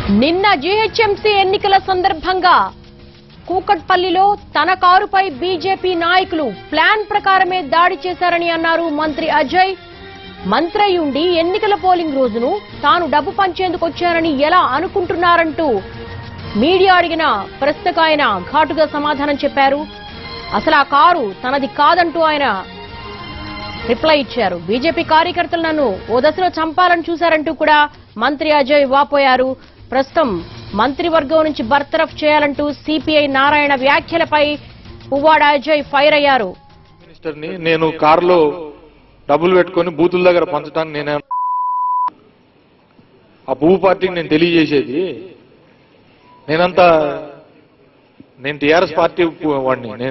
నిన్న జీహెచ్ఎంసీ ఎన్నికల సందర్భంగా కూకట్పల్లిలో తన కారుపై బీజేపీ నాయకులు ప్లాన్ ప్రకారమే దాడి చేశారని అన్నారు మంత్రి అజయ్ మంత్రి అయి ఉండి ఎన్నికల పోలింగ్ రోజును తాను డబ్బు పంచేందుకు వచ్చానని ఎలా అనుకుంటున్నారంటూ మీడియా అడిగిన ప్రశ్నకు ఆయన ఘాటుగా సమాధానం చెప్పారు అసలు ఆ కారు తనది కాదంటూ ఆయన రిప్లై ఇచ్చారు బీజేపీ కార్యకర్తలు నన్ను ఓ దశలో చంపాలని చూశారంటూ కూడా మంత్రి అజయ్ వాపోయారు ప్రస్తుతం మంత్రివర్గం నుంచి బర్తరఫ్ చేయాలంటూ సిపిఐ నారాయణ వ్యాఖ్యలపై పువ్వాడ అజయ్ ఫైర్ అయ్యారు మినిస్టర్ని నేను కారులో డబ్బులు పెట్టుకొని బూతుల దగ్గర పంచడానికి నేనే ఆ పువ్వు పార్టీకి నేను తెలియజేసేది నేనంత నేను టీఆర్ఎస్ పార్టీ పు- వాడిని నేను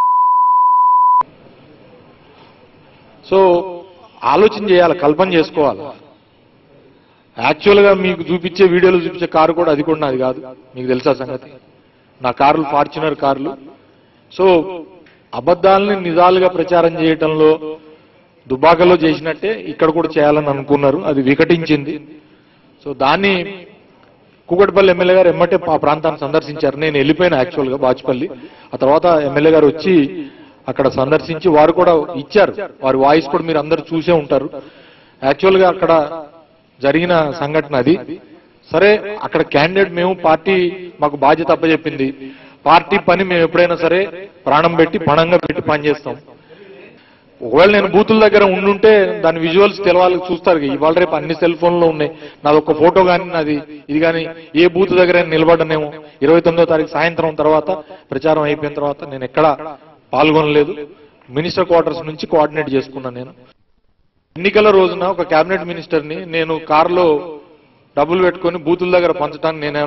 సో ఆలోచన చేయాలి కల్పన చేసుకోవాలి యాక్చువల్ గా మీకు చూపించే వీడియోలు చూపించే కారు కూడా అది కూడా నాది కాదు మీకు తెలుసా సంగతి నా కార్లు ఫార్చునర్ కార్లు సో అబద్ధాలని నిజాలుగా ప్రచారం చేయటంలో దుబాకలో చేసినట్టే ఇక్కడ కూడా చేయాలని అనుకున్నారు అది వికటించింది సో దాన్ని కూకట్పల్లి ఎమ్మెల్యే గారు ఎమ్మటే ఆ ప్రాంతాన్ని సందర్శించారు నేను వెళ్ళిపోయిన యాక్చువల్ గా బాచుపల్లి ఆ తర్వాత ఎమ్మెల్యే గారు వచ్చి అక్కడ సందర్శించి వారు కూడా ఇచ్చారు వారి వాయిస్ కూడా మీరు అందరు చూసే ఉంటారు యాక్చువల్ గా అక్కడ జరిగిన సంఘటన అది సరే అక్కడ క్యాండిడేట్ మేము పార్టీ మాకు బాధ్యత అప్పచెప్పింది పార్టీ పని మేము ఎప్పుడైనా సరే ప్రాణం పెట్టి పణంగా పెట్టి పనిచేస్తాం ఒకవేళ నేను బూతుల దగ్గర ఉండుంటే దాని విజువల్స్ తెలవాలి చూస్తారు కదా. ఇవాళ రేపు అన్ని సెల్ ఫోన్లో ఉన్నాయి నాది ఒక ఫోటో కానీ నాది ఇది కానీ ఏ బూత్ దగ్గర నిలబడనేమో ఇరవై తొమ్మిదో తారీఖు సాయంత్రం తర్వాత ప్రచారం అయిపోయిన తర్వాత నేను ఎక్కడా పాల్గొనలేదు మినిస్టర్ క్వార్టర్స్ నుంచి కోఆర్డినేట్ చేసుకున్నాను నేను ఎన్నికల రోజున ఒక కేబినెట్ మినిస్టర్ని నేను కారులో డబ్బులు పెట్టుకొని బూతుల దగ్గర పంచడానికి నేనే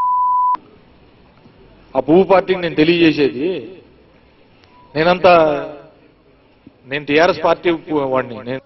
ఆ పువ్వు పార్టీకి నేను తెలియజేసేది నేనంత నేను టీఆర్ఎస్ పార్టీ పు- వాడిని నేను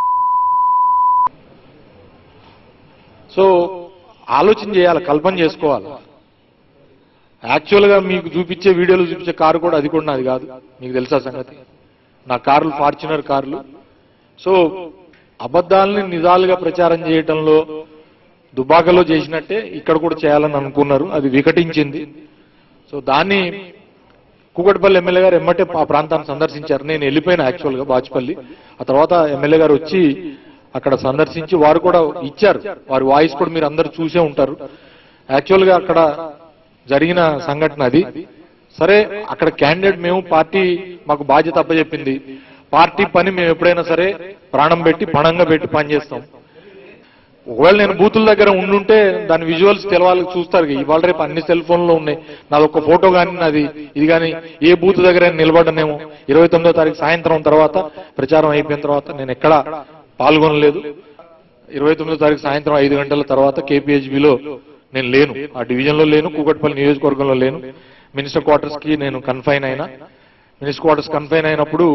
సో ఆలోచన చేయాలి కల్పన చేసుకోవాలి యాక్చువల్ గా మీకు చూపించే వీడియోలు చూపించే కారు కూడా అది కూడా నాది కాదు మీకు తెలుసా సంగతి నా కార్లు ఫార్చునర్ కార్లు సో అబద్ధాలని నిజాలుగా ప్రచారం చేయటంలో దుబాకలో చేసినట్టే ఇక్కడ కూడా చేయాలని అనుకున్నారు అది వికటించింది సో దాన్ని కూకట్పల్లి ఎమ్మెల్యే గారు ఎమ్మటే ఆ ప్రాంతాన్ని సందర్శించారు నేను వెళ్ళిపోయిన యాక్చువల్ గా బాచుపల్లి ఆ తర్వాత ఎమ్మెల్యే గారు వచ్చి అక్కడ సందర్శించి వారు కూడా ఇచ్చారు వారి వాయిస్ కూడా మీరు అందరు చూసే ఉంటారు యాక్చువల్ గా అక్కడ జరిగిన సంఘటన అది సరే అక్కడ క్యాండిడేట్ మేము పార్టీ మాకు బాధ్యత అప్పచెప్పింది పార్టీ పని మేము ఎప్పుడైనా సరే ప్రాణం పెట్టి పణంగా పెట్టి పనిచేస్తాం ఒకవేళ నేను బూతుల దగ్గర ఉండుంటే దాని విజువల్స్ తెలవాలి చూస్తారు కదా. ఇవాళ రేపు అన్ని సెల్ ఫోన్లో ఉన్నాయి నాది ఒక ఫోటో కానీ నాది ఇది కానీ ఏ బూత్ దగ్గర నిలబడనేమో ఇరవై తొమ్మిదో తారీఖు సాయంత్రం తర్వాత ప్రచారం అయిపోయిన తర్వాత నేను ఎక్కడా పాల్గొనలేదు ఇరవై తొమ్మిదో తారీఖు సాయంత్రం ఐదు గంటల తర్వాత కేపీహెచ్బిలో నేను లేను ఆ డివిజన్ లో లేను కూకట్పల్లి నియోజకవర్గంలో లేను మినిస్టర్ క్వార్టర్స్ కి నేను కన్ఫైన్ అయినా మినిస్టర్ క్వార్టర్స్ కన్ఫైన్ అయినప్పుడు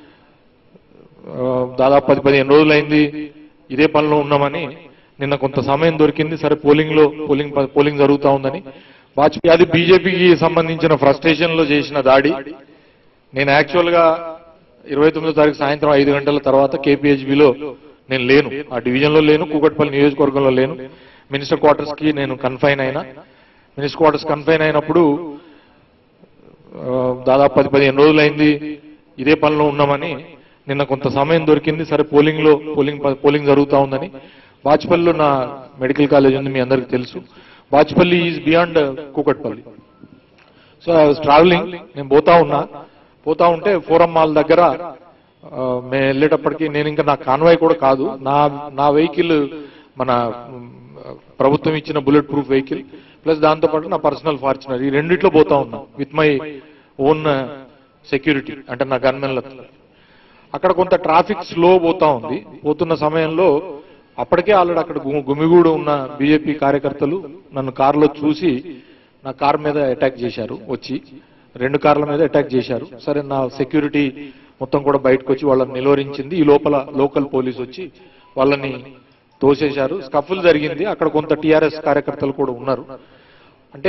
ఆ, దాదాపు పది పదిహేను రోజులైంది ఇదే పనిలో ఉన్నామని నిన్న కొంత సమయం దొరికింది సరే పోలింగ్ లో పోలింగ్ పోలింగ్ జరుగుతా ఉందని వాజ్పేయి అది బీజేపీకి సంబంధించిన ఫ్రస్ట్రేషన్ లో చేసిన దాడి నేను యాక్చువల్ గా ఇరవై తొమ్మిదో తారీఖు సాయంత్రం ఐదు గంటల తర్వాత కేపీహెచ్బిలో నేను లేను ఆ డివిజన్ లో లేను కూకట్పల్లి నియోజకవర్గంలో లేను మినిస్టర్ క్వార్టర్స్ కి నేను కన్ఫైన్ అయినా మినిస్టర్ క్వార్టర్స్ కన్ఫైన్ అయినప్పుడు ఆ, దాదాపు పది పదిహేను రోజులైంది ఇదే పనిలో ఉన్నామని నిన్న కొంత సమయం దొరికింది సరే పోలింగ్ లో పోలింగ్ పోలింగ్ జరుగుతా ఉందని బాచుపల్లిలో నా మెడికల్ కాలేజ్ ఉంది మీ అందరికి తెలుసు Bachupally is beyond Kukatpally so I was travelling నేను పోతా ఉన్నా పోతా ఉంటే ఫోరం మాల్ దగ్గర ఆ, మేము వెళ్ళేటప్పటికి నేను ఇంకా నా కాన్వాయ్ కూడా కాదు నా నా వెహికల్ మన మ్, ప్రభుత్వం ఇచ్చిన బుల్లెట్ ప్రూఫ్ వెహికల్ ప్లస్ దాంతో పాటు నా పర్సనల్ ఫార్చునర్ ఈ రెండిట్లో పోతా ఉన్నా విత్ మై ఓన్ సెక్యూరిటీ అంటే నా గన్మెన్లతో అక్కడ కొంత ట్రాఫిక్ స్లో పోతా ఉంది పోతున్న సమయంలో అప్పటికే ఆల్రెడీ అక్కడ గు- గుమిగూడు ఉన్న బీజేపీ కార్యకర్తలు నన్ను కారులో చూసి నా కార్ మీద అటాక్ చేశారు వచ్చి రెండు కార్ల మీద అటాక్ చేశారు సరే నా సెక్యూరిటీ మొత్తం కూడా బయటకు వచ్చి వాళ్ళని నిలువరించింది ఈ లోపల లోకల్ పోలీస్ వచ్చి వాళ్ళని తోసేశారు స్కఫుల్ జరిగింది అక్కడ కొంత టిఆర్ఎస్ కార్యకర్తలు కూడా ఉన్నారు అంటే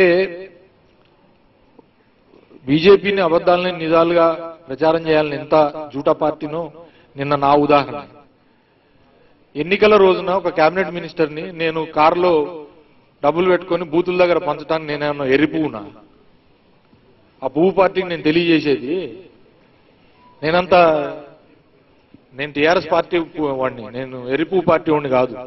బీజేపీని అబద్ధాలని నిజాలుగా ప్రచారం చేయాలని ఎంత జూటా పార్టీనో నిన్న నా ఉదాహరణ ఎన్నికల రోజున ఒక కేబినెట్ మినిస్టర్ని నేను కారులో డబ్బులు పెట్టుకొని బూతుల దగ్గర పంచడానికి నేనేమన్నా ఎర్రి పువ్వునా ఆ పువ్వు పార్టీకి నేను తెలియజేసేది నేనంతా నేను టీఆర్ఎస్ పార్టీ వాడిని నేను ఎర్రి పువ్వు పార్టీ వాడిని కాదు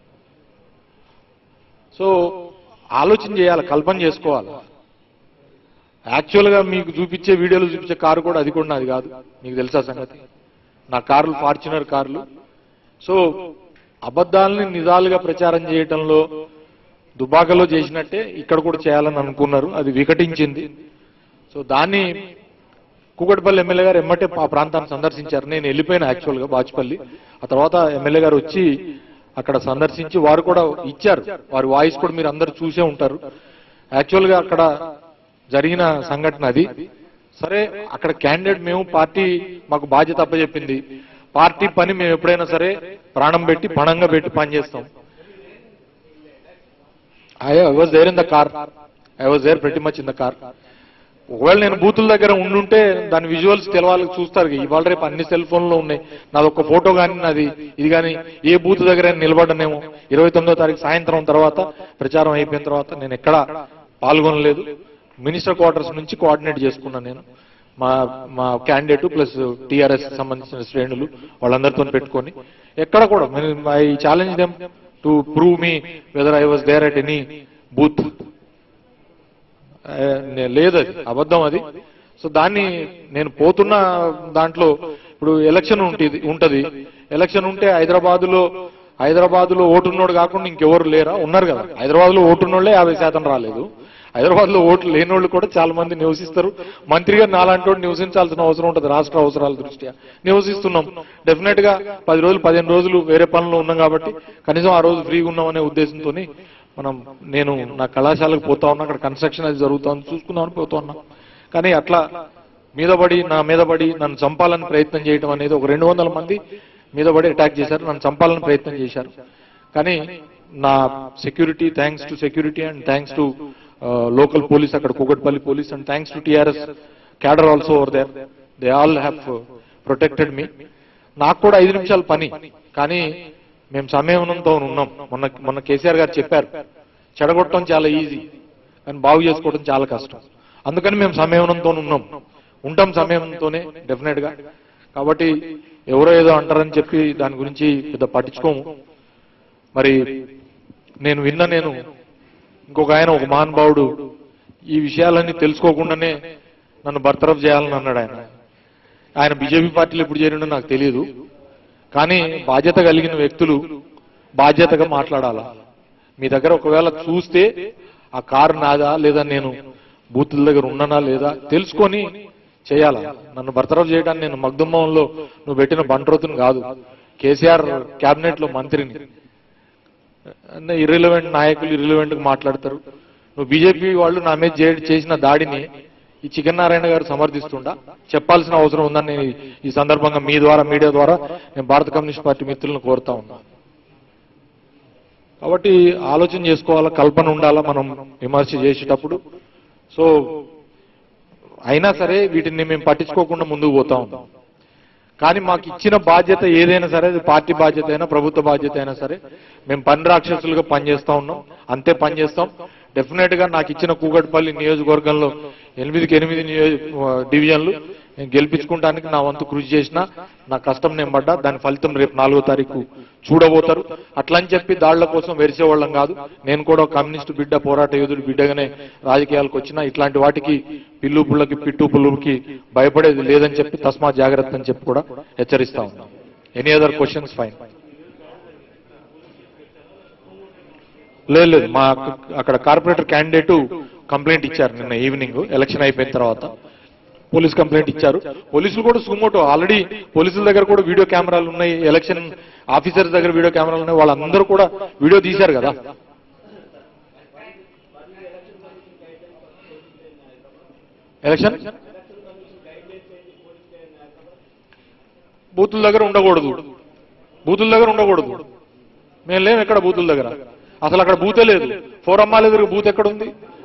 సో ఆలోచన చేయాలి కల్పన చేసుకోవాలి యాక్చువల్గా మీకు చూపించే వీడియోలు చూపించే కారు కూడా అది కూడా నాది కాదు మీకు తెలుసా సంగతి నా కార్లు ఫార్చునర్ కార్లు సో అబద్ధాలని నిజాలుగా ప్రచారం చేయటంలో దుబాకలో చేసినట్టే ఇక్కడ కూడా చేయాలని అనుకున్నారు అది వికటించింది సో దాన్ని కూకట్పల్లి ఎమ్మెల్యే గారు ఎమ్మటే ఆ ప్రాంతాన్ని సందర్శించారు నేను వెళ్ళిపోయిన యాక్చువల్గా బాచుపల్లి ఆ తర్వాత ఎమ్మెల్యే గారు వచ్చి అక్కడ సందర్శించి వారు కూడా ఇచ్చారు వారి వాయిస్ కూడా మీరు అందరు చూసే ఉంటారు యాక్చువల్గా అక్కడ జరిగిన సంఘటన అది సరే అక్కడ క్యాండిడేట్ మేము పార్టీ మాకు బాధ్యత అప్పచెప్పింది పార్టీ పని మేము ఎప్పుడైనా సరే ప్రాణం పెట్టి పణంగా పెట్టి పని చేస్తాం I was there in the car I was there pretty much in the car ఒకవేళ నేను బూతుల దగ్గర ఉండుంటే దాని విజువల్స్ తెలవాలి చూస్తారు ఇవాళ రేపు అన్ని సెల్ ఫోన్లో ఉన్నాయి నాది ఒక ఫోటో కానీ నాది ఇది కానీ ఏ బూత్ దగ్గర నిలబడనేమో ఇరవై తొమ్మిదో తారీఖు సాయంత్రం తర్వాత ప్రచారం అయిపోయిన తర్వాత నేను ఎక్కడ పాల్గొనలేదు మినిస్టర్ క్వార్టర్స్ నుంచి కోఆర్డినేట్ చేసుకున్నాను నేను మా మా క్యాండిడేట్ ప్లస్ టీఆర్ఎస్ సంబంధించిన శ్రేణులు వాళ్ళందరితో పెట్టుకొని ఎక్కడ కూడా I challenge them to prove me whether I was there at any booth లేదు అది అబద్ధం అది సో దాన్ని నేను పోతున్న దాంట్లో ఇప్పుడు ఎలక్షన్ ఉంటుంది ఉంటది ఎలక్షన్ ఉంటే హైదరాబాద్ లో హైదరాబాద్ లో ఓటున్నోడు కాకుండా ఇంకెవరు లేరా ఉన్నారు కదా హైదరాబాద్ లో ఓటున్నోళ్లే యాభై శాతం రాలేదు హైదరాబాద్ లో ఓట్లు లేనోళ్ళు కూడా చాలా మంది నివసిస్తారు మంత్రిగా నాలాంటి వాడు నివసించాల్సిన అవసరం ఉంటుంది రాష్ట్ర అవసరాల దృష్ట్యా నివసిస్తున్నాం డెఫినెట్ గా పది రోజులు పదిహేను రోజులు వేరే పనులు ఉన్నాం కాబట్టి కనీసం ఆ రోజు ఫ్రీగా ఉన్నామనే ఉద్దేశంతో మనం నేను నా కళాశాలకు పోతా ఉన్నా అక్కడ కన్స్ట్రక్షన్ అది జరుగుతుంది చూసుకుందామని పోతా ఉన్నా కానీ అట్లా మీద పడి నా మీద పడి నన్ను చంపాలని ప్రయత్నం చేయడం అనేది ఒక రెండు వందల మంది మీద పడి అటాక్ చేశారు నన్ను చంపాలని ప్రయత్నం చేశారు కానీ నా security thanks to security and thanks to local police అక్కడ Kukatpally police and thanks to TRS cadre also over there they all have protected me నాకు కూడా ఐదు నిమిషాల పని కానీ మేము సంయమనంతో ఉన్నాం మొన్న మొన్న కేసీఆర్ గారు చెప్పారు చెడగొట్టడం చాలా ఈజీ కానీ బాగు చేసుకోవడం చాలా కష్టం అందుకని మేము సంయమనంతో ఉన్నాం ఉంటాం సంయమనంతోనే డెఫినెట్ గా కాబట్టి ఎవరో ఏదో అంటారని చెప్పి దాని గురించి పెద్ద పట్టించుకోము మరి నేను విన్న నేను ఇంకొక ఆయన ఒక మహానుభావుడు ఈ విషయాలన్నీ తెలుసుకోకుండానే నన్ను బర్తరఫ్ చేయాలని అన్నాడు ఆయన ఆయన బీజేపీ పార్టీలో ఎప్పుడు చేరిండో నాకు తెలియదు కానీ బాధ్యత కలిగిన వ్యక్తులు బాధ్యతగా మాట్లాడాలా మీ దగ్గర ఒకవేళ చూస్తే ఆ కారు నాదా లేదా నేను బూతుల దగ్గర ఉన్నానా లేదా తెలుసుకొని చేయాలా నన్ను బర్తరఫ్ చేయడానికి నేను మగ్దుమ్మంలో నువ్వు పెట్టిన బంట్రోతుని కాదు కేసీఆర్ కేబినెట్ లో మంత్రిని ఇర్రిలవెంట్ నాయకులు ఇర్రిలవెంట్ గా మాట్లాడతారు నువ్వు బీజేపీ వాళ్ళు నా మీద చే- చేసిన దాడిని ఈ చికెన్ నారాయణ గారు సమర్థిస్తుండా చెప్పాల్సిన అవసరం ఉందని నేను ఈ- ఈ సందర్భంగా మీ ద్వారా మీడియా ద్వారా నేను భారత కమ్యూనిస్ట్ పార్టీ మిత్రులను కోరుతా ఉన్నా కాబట్టి ఆలోచన చేసుకోవాలా కల్పన ఉండాలా మనం విమర్శ చేసేటప్పుడు సో అయినా సరే వీటిని మేము పట్టించుకోకుండా ముందుకు పోతా ఉన్నాం కానీ మాకు ఇచ్చిన బాధ్యత ఏదైనా సరే అది పార్టీ బాధ్యత అయినా ప్రభుత్వ బాధ్యత అయినా సరే మేము పని రాక్షసులుగా పనిచేస్తా ఉన్నాం అంతే పనిచేస్తాం డెఫినెట్ గా నాకు ఇచ్చిన కూగట్పల్లి నియోజకవర్గంలో ఎనిమిదికి ఎనిమిది నియోజ డివిజన్లు నేను గెలిపించుకోవడానికి నా వంతు కృషి చేసిన నా కష్టం నేను పడ్డా దాని ఫలితం రేపు నాలుగో తారీఖు చూడబోతారు అట్లని చెప్పి దాళ్ల కోసం వెరిసేవాళ్ళం కాదు నేను కూడా ఒక కమ్యూనిస్టు బిడ్డ పోరాట యోధుడు బిడ్డగానే రాజకీయాలకు వచ్చిన ఇట్లాంటి వాటికి పిల్లు పుల్లకి పిట్టు పుల్లుకి భయపడేది లేదని చెప్పి తస్మా జాగ్రత్త అని చెప్పి కూడా హెచ్చరిస్తా ఉన్నాం ఎనీ అదర్ క్వశ్చన్స్ ఫైన్ లేదు లేదు మా అక్కడ కార్పొరేటర్ క్యాండిడేట్ కంప్లైంట్ ఇచ్చారు నిన్న ఈవినింగ్ ఎలక్షన్ అయిపోయిన తర్వాత పోలీస్ కంప్లైంట్ ఇచ్చారు పోలీసులు కూడా సుమోటో ఆల్రెడీ పోలీసుల దగ్గర కూడా వీడియో కెమెరాలు ఉన్నాయి ఎలక్షన్ ఆఫీసర్స్ దగ్గర వీడియో కెమెరాలు ఉన్నాయి వాళ్ళందరూ కూడా వీడియో తీశారు కదా ఎలక్షన్ బూతుల దగ్గర ఉండకూడదు బూతుల దగ్గర ఉండకూడదు మేము లేము ఎక్కడ బూతుల దగ్గర అసలు అక్కడ బూతే లేదు ఫోరమ్మాల ఎదురు బూత్ ఎక్కడ ఉంది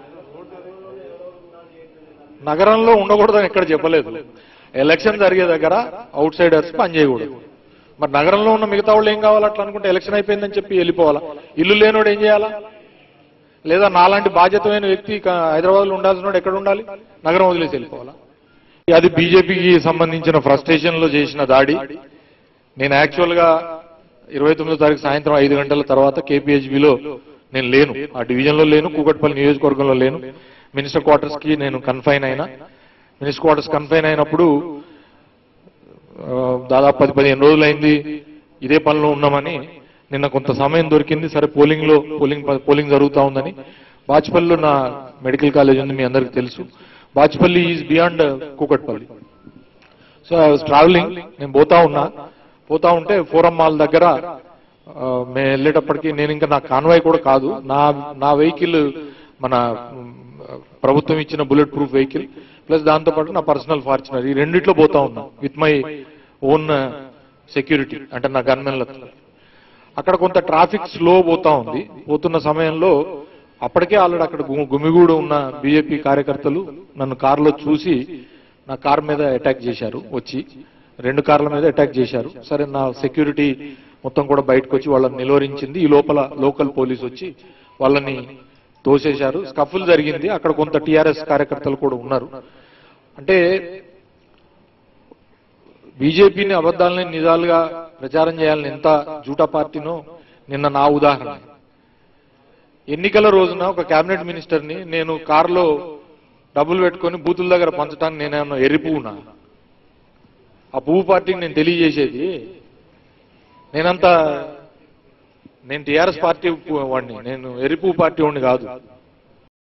నగరంలో ఉండకూడదని ఎక్కడ చెప్పలేదు ఎలక్షన్ జరిగే దగ్గర అవుట్ సైడర్స్ పనిచేయకూడదు మరి నగరంలో ఉన్న మిగతా వాళ్ళు ఏం కావాలి అట్లా అనుకుంటే ఎలక్షన్ అయిపోయిందని చెప్పి వెళ్ళిపోవాలా ఇల్లు లేనోడు ఏం చేయాలా లేదా నాలాంటి బాధ్యతమైన వ్యక్తి హైదరాబాద్ లో ఉండాల్సిన వాడు ఎక్కడ ఉండాలి నగరం వదిలేసి వెళ్ళిపోవాలా అది బీజేపీకి సంబంధించిన ఫ్రస్ట్రేషన్ లో చేసిన దాడి నేను యాక్చువల్ గా ఇరవై తొమ్మిదో తారీఖు సాయంత్రం ఐదు గంటల తర్వాత కేపీహెచ్బిలో నేను లేను ఆ డివిజన్ లో లేను కూకట్పల్లి నియోజకవర్గంలో లేను మినిస్టర్ క్వార్టర్స్ కి నేను కన్ఫైన్ అయినా మినిస్టర్ క్వార్టర్స్ కన్ఫైన్ అయినప్పుడు ఆ, దాదాపు పది పదిహేను రోజులైంది ఇదే పనిలో ఉన్నామని నిన్న కొంత సమయం దొరికింది సరే పోలింగ్ లో పోలింగ్ పోలింగ్ జరుగుతా ఉందని బాచ్పల్లిలో నా మెడికల్ కాలేజ్ ఉంది మీ అందరికి తెలుసు Bachupally is beyond Kukatpally so I was travelling నేను పోతా ఉన్నా పోతా ఉంటే ఫోరం మాల్ దగ్గర ఆ, మేము వెళ్ళేటప్పటికి నేను ఇంకా నా కాన్వాయ్ కూడా కాదు నా నా వెహికల్ మన మ్, ప్రభుత్వం ఇచ్చిన బుల్లెట్ ప్రూఫ్ వెహికల్ ప్లస్ దాంతో పాటు నా పర్సనల్ ఫార్చునర్ ఈ రెండిట్లో పోతా ఉన్నా విత్ మై ఓన్ సెక్యూరిటీ అంటే నా గన్మెన్లతో అక్కడ కొంత ట్రాఫిక్ స్లో పోతా ఉంది పోతున్న సమయంలో అప్పటికే ఆల్రెడీ అక్కడ గు- గుమిగూడు ఉన్న బీజేపీ కార్యకర్తలు నన్ను కారులో చూసి నా కార్ మీద అటాక్ చేశారు వచ్చి రెండు కార్ల మీద అటాక్ చేశారు సరే నా సెక్యూరిటీ మొత్తం కూడా బయటకు వచ్చి వాళ్ళని నిలువరించింది ఈ లోపల లోకల్ పోలీస్ వచ్చి వాళ్ళని తోసేశారు స్కఫుల్ జరిగింది అక్కడ కొంత టీఆర్ఎస్ కార్యకర్తలు కూడా ఉన్నారు అంటే బీజేపీని అబద్ధాలని నిజాలుగా ప్రచారం చేయాలని ఎంత జూటా పార్టీనో నిన్న నా ఉదాహరణ ఎన్నికల రోజున ఒక కేబినెట్ మినిస్టర్ని నేను కారులో డబ్బులు పెట్టుకొని బూతుల దగ్గర పంచడానికి నేనేమన్నా ఎర్రి పువ్వునా ఆ పువ్వు పార్టీకి నేను తెలియజేసేది నేనంత నేను టీఆర్ఎస్ పార్టీ వాడిని నేను ఎర్రి పువ్వు పార్టీ వాడిని కాదు